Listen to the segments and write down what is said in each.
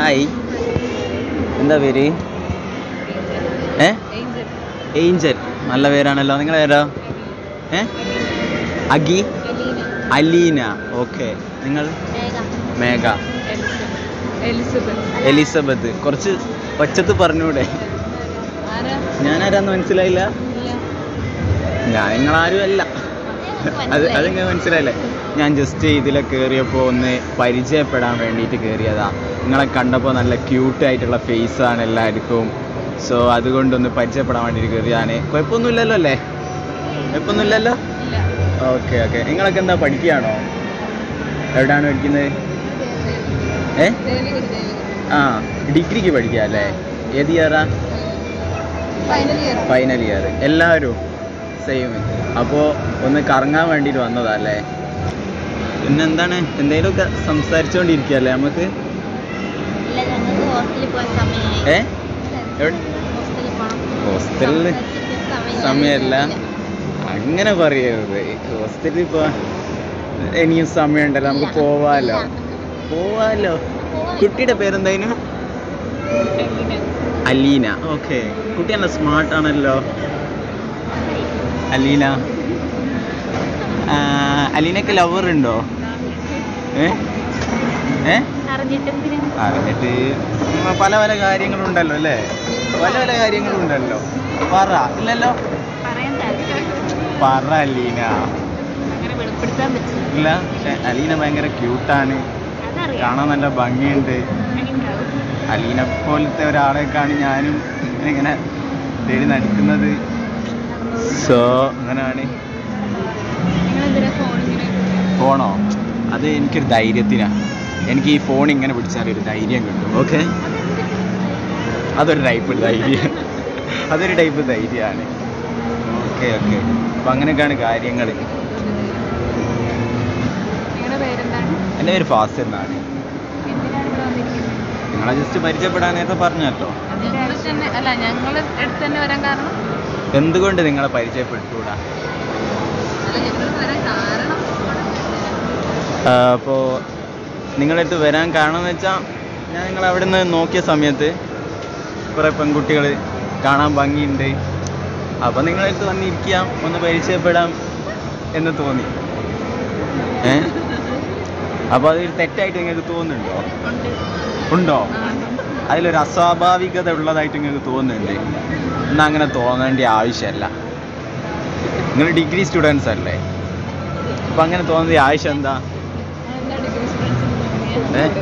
Hi എന്താ പേര് ഏ ഏഞ്ചൽ നല്ല പേരാണല്ലോ നിങ്ങളെ പേരോ ഏ അഗി അലീന ഓക്കെ നിങ്ങൾ മേഘ എലിസബത്ത് എലിസബത്ത് കുറച്ച് ഒച്ചത്ത് പറഞ്ഞൂടെ ആരാ ഞാനാരാന്ന് മനസ്സിലായില്ല ഞാൻ നിങ്ങളാരും അല്ല അത് അതിങ്ങനെ മനസ്സിലായില്ലേ ഞാൻ ജസ്റ്റ് ഇതിലെ കയറിയപ്പോൾ ഒന്ന് പരിചയപ്പെടാൻ വേണ്ടിയിട്ട് കയറിയതാ നിങ്ങളെ കണ്ടപ്പോൾ നല്ല ക്യൂട്ടായിട്ടുള്ള ഫേസാണ് എല്ലാവർക്കും സോ അതുകൊണ്ടൊന്ന് പരിചയപ്പെടാൻ വേണ്ടിയിട്ട് കയറിയാണ് കുഴപ്പമൊന്നുമില്ലല്ലോ അല്ലേ കുഴപ്പമൊന്നുമില്ലല്ലോ ഇല്ല ഓക്കെ ഓക്കെ നിങ്ങളൊക്കെ എന്താ പഠിക്കുകയാണോ എവിടെയാണ് പഠിക്കുന്നത് ഏ ദേവികുടി ദേവികുടി ആ ഡിഗ്രിക്ക് പഠിക്കുക അല്ലേ ഏത് ഇയറാ ഫൈനൽ ഇയർ ഫൈനൽ ഇയർ എല്ലാവരും സെയിം അപ്പോൾ ഒന്ന് കറങ്ങാൻ വേണ്ടിയിട്ട് വന്നതാ അല്ലേ പിന്നെ എന്താണ് എന്തെങ്കിലുമൊക്കെ സംസാരിച്ചുകൊണ്ടിരിക്കുകയല്ലേ നമുക്ക് ഇല്ല ഞങ്ങൾക്ക് ഹോസ്റ്റലിൽ പോകാൻ സമയമായി ഏ എവിടെ ഹോസ്റ്റലിൽ പോകണം ഹോസ്റ്റലിൽ സമയമല്ല അങ്ങനെ പറയരുത് ഹോസ്റ്റലിൽ പോവാൻ ഇനിയും സമയമുണ്ടല്ലോ നമുക്ക് പോവാലോ പോവാലോ കുട്ടിയുടെ പേരെന്തായിരുന്നു അലീന ഓക്കെ കുട്ടി നല്ല സ്മാർട്ട് ആണല്ലോ അലീന ആ, അലീനക്ക് ലവർ ഉണ്ടോ ഏ ഏ അറിഞ്ഞിട്ടെന്തിനാ അറിഞ്ഞിട്ട് പല പല കാര്യങ്ങളുണ്ടല്ലോ അല്ലേ പല പല കാര്യങ്ങളുണ്ടല്ലോ പറ ഇല്ലല്ലോ പറയാൻ താല്പര്യം പറ അലീന അങ്ങനെ വെളിപ്പെടുത്താൻ പറ്റില്ല ഇല്ല പക്ഷെ അലീന ഭയങ്കര ക്യൂട്ടാണ് അതറിയാം കാണാൻ നല്ല ഭംഗിയുണ്ട് ഉണ്ടാവും അലീന പോലത്തെ ഒരാളെക്കാണ് ഞാനും ഇങ്ങനെ തേടി നടക്കുന്നത് സോ അങ്ങനെയാണ് നിങ്ങളെന്തിനാ ഫോണിങ്ങനെ ഫോണോ അത് എനിക്കൊരു ധൈര്യത്തിനാണ് എനിക്ക് ഈ ഫോൺ ഇങ്ങനെ പിടിച്ചാൽ ഒരു ധൈര്യം കിട്ടും ഓക്കെ അതൊരു ടൈപ്പ് ധൈര്യം അതൊരു ടൈപ്പ് ധൈര്യമാണ് ഓക്കെ ഓക്കെ അപ്പം അങ്ങനെയൊക്കെയാണ് കാര്യങ്ങൾ നിങ്ങളുടെ പേരെന്താണ് എൻ്റെ പേര് ഫാസിൽ എന്നാണ് എന്തിനാണ് ഇവിടെ വന്നിരിക്കുന്നത് നിങ്ങളെ ജസ്റ്റ് പരിചയപ്പെടാൻ നേരത്തെ പറഞ്ഞല്ലോ അതിൻ്റെ അടുത്ത് തന്നെ അല്ല ഞങ്ങൾ അടുത്ത് തന്നെ വരാൻ കാരണം എന്തുകൊണ്ട് നിങ്ങളെ പരിചയപ്പെട്ടുകൂടാ അല്ല ഞങ്ങൾ വരാൻ കാരണം അപ്പോൾ നിങ്ങളുടെ അടുത്ത് വരാൻ കാരണം എന്ന് വെച്ചാൽ ഞാൻ നിങ്ങൾ അവിടെ നിന്ന് നോക്കിയ സമയത്ത് കുറേ പെൺകുട്ടികൾ കാണാൻ ഭംഗിയുണ്ട് അപ്പോൾ നിങ്ങളുടെ അടുത്ത് വന്നിരിക്കാം ഒന്ന് പരിചയപ്പെടാം എന്ന് തോന്നി ഏ അപ്പോൾ അതൊരു തെറ്റായിട്ട് നിങ്ങൾക്ക് തോന്നുന്നുണ്ടോ ഉണ്ട് ഉണ്ടോ ആ, അതിലൊരു അസ്വാഭാവികത ഉള്ളതായിട്ട് നിങ്ങൾക്ക് തോന്നുന്നുണ്ട് എന്നാൽ അങ്ങനെ തോന്നേണ്ട ആവശ്യമല്ല നിങ്ങൾ ഡിഗ്രി സ്റ്റുഡൻസ് അല്ലേ അപ്പം അങ്ങനെ തോന്നുന്ന ആവശ്യം എന്താ അതെന്താ ഡിഗ്രി സ്റ്റുഡൻസിന് ഏ?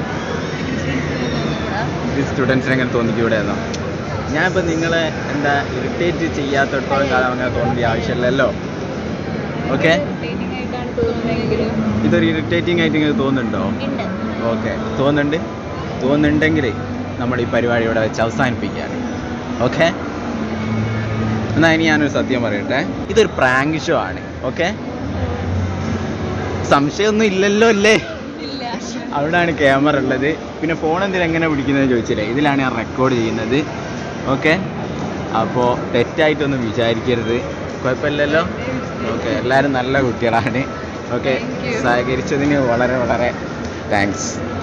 ഡിഗ്രി സ്റ്റുഡൻസിനെ അങ്ങനെ തോന്നിക്കൂടെ എന്നോ ഞാനിപ്പോൾ നിങ്ങളെ എന്താ ഇറിറ്റേറ്റ് ചെയ്യാത്തടത്തോളം കാലം അങ്ങനെ തോന്നേണ്ട ആവശ്യമില്ലല്ലോ ഓക്കെ ഡേറ്റിംഗ് ആയിട്ടാണ് തോന്നുന്നതെങ്കിലും ഇതൊരു ഇറിറ്റേറ്റിംഗ് ആയിട്ട് നിങ്ങൾക്ക് തോന്നുന്നുണ്ടോ ഉണ്ട് ഓക്കെ തോന്നുന്നുണ്ട് തോന്നുന്നുണ്ടെങ്കിൽ നമ്മൾ ഈ പരിപാടി ഇവിടെ വെച്ച് അവസാനിപ്പിക്കുകയാണ് ഓക്കെ എന്നാൽ ഇനി ഞാനൊരു സത്യം പറയട്ടെ ഇതൊരു പ്രാങ്ക് ഷോ ആണ് ഓക്കെ സംശയമൊന്നും ഇല്ലല്ലോ അല്ലേ ഇല്ല അവിടെയാണ് ക്യാമറ ഉള്ളത് പിന്നെ ഫോൺ എന്തിനാ എങ്ങനെ പിടിക്കുന്നത് ചോദിച്ചില്ലേ ഇതിലാണ് ഞാൻ റെക്കോർഡ് ചെയ്യുന്നത് ഓക്കെ അപ്പോൾ തെറ്റായിട്ടൊന്നും വിചാരിക്കരുത് കുഴപ്പമില്ലല്ലോ ഓക്കെ എല്ലാവരും നല്ല കുട്ടികളാണ് ഓക്കെ Thank you. സഹകരിച്ചതിന് വളരെ വളരെ താങ്ക്സ്